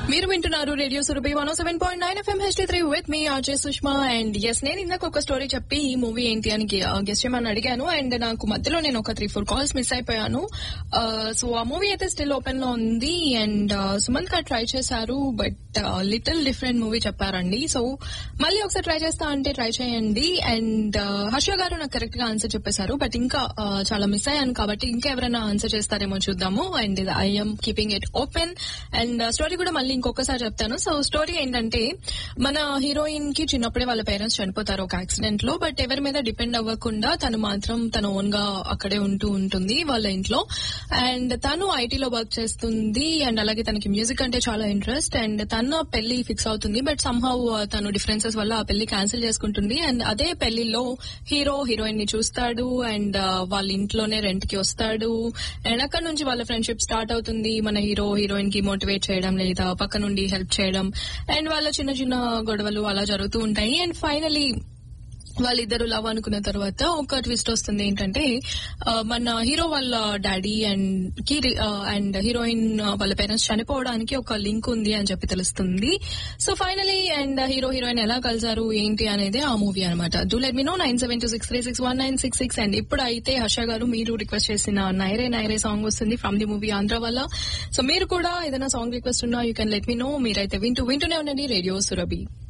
మీరు వింటున్నారు radio Surabhi one seven point nine FM HT three with me RJ Sushma and S నేను ఇందాక ఒక స్టోరీ చెప్పి ఈ మూవీ ఏంటి అని గెస్ట్ చేయమని అడిగాను అండ్ నాకు మధ్యలో నేను ఒక త్రీ ఫోర్ కాల్స్ మిస్ అయిపోయాను సో ఆ మూవీ అయితే స్టిల్ ఓపెన్ లో ఉంది అండ్ సుమంత్ గారు ట్రై చేశారు బట్ లిటిల్ డిఫరెంట్ మూవీ చెప్పారండి సో మళ్ళీ ఒకసారి ట్రై చేస్తా అంటే ట్రై చేయండి అండ్ హర్ష గారు నాకు కరెక్ట్ గా ఆన్సర్ చెప్పేశారు బట్ ఇంకా uh, చాలా మిస్ అయ్యాను కాబట్టి ఇంకా ఎవరైనా ఆన్సర్ చేస్తారేమో చూద్దాము and I'm keeping it open and story కూడా మళ్ళీ ఇంకొకసారి చెప్తాను సో స్టోరీ ఏంటంటే మన హీరోయిన్ కి చిన్నప్పుడే వాళ్ళ పేరెంట్స్ చనిపోతారు ఒక యాక్సిడెంట్ లో బట్ ఎవరి మీద డిపెండ్ అవ్వకుండా తను మాత్రం తన ఓన్ గా అక్కడే ఉంటూ ఉంటుంది వాళ్ళ ఇంట్లో అండ్ తను ఐటీలో వర్క్ చేస్తుంది అండ్ అలాగే తనకి మ్యూజిక్ అంటే చాలా ఇంట్రెస్ట్ అండ్ తన పెళ్లి ఫిక్స్ అవుతుంది బట్ సంహౌ తను డిఫరెన్సెస్ వల్ల ఆ పెళ్లి క్యాన్సిల్ చేసుకుంటుంది అండ్ అదే పెళ్లిలో హీరో హీరోయిన్ ని చూస్తాడు అండ్ వాళ్ళ ఇంట్లోనే రెంట్ కి వస్తాడు అండ్ అక్కడ నుంచి వాళ్ళ ఫ్రెండ్షిప్ స్టార్ట్ అవుతుంది మన హీరో హీరోయిన్ కి మోటివేట్ చేయడం లేదా పక్క నుండి హెల్ప్ చేయడం అండ్ వాళ్ళ చిన్న చిన్న గొడవలు అలా జరుగుతూ ఉంటాయి అండ్ ఫైనలీ వాళ్ళిద్దరు లవ్ అనుకున్న తర్వాత ఒక ట్విస్ట్ వస్తుంది ఏంటంటే ఆ, మన హీరో వాళ్ళ డాడీ అండ్ కి అండ్ హీరోయిన్ వాళ్ళ పేరెంట్స్ చనిపోవడానికి ఒక లింక్ ఉంది అని చెప్పి తెలుస్తుంది so finally and hero heroine ఎలా కలిసారు ఏంటి అనేది ఆ మూవీ అనమాట do let me know nine seven two six three six one nine six six and ఇప్పుడు అయితే హర్ష గారు మీరు రిక్వెస్ట్ చేసిన నైరే నైరే సాంగ్ వస్తుంది from the movie Andhrawala so మీరు కూడా ఏదైనా సాంగ్ రిక్వెస్ట్ ఉన్నా you can let me know మీరైతే వింటూ వింటూనే ఉండండి రేడియో సురభి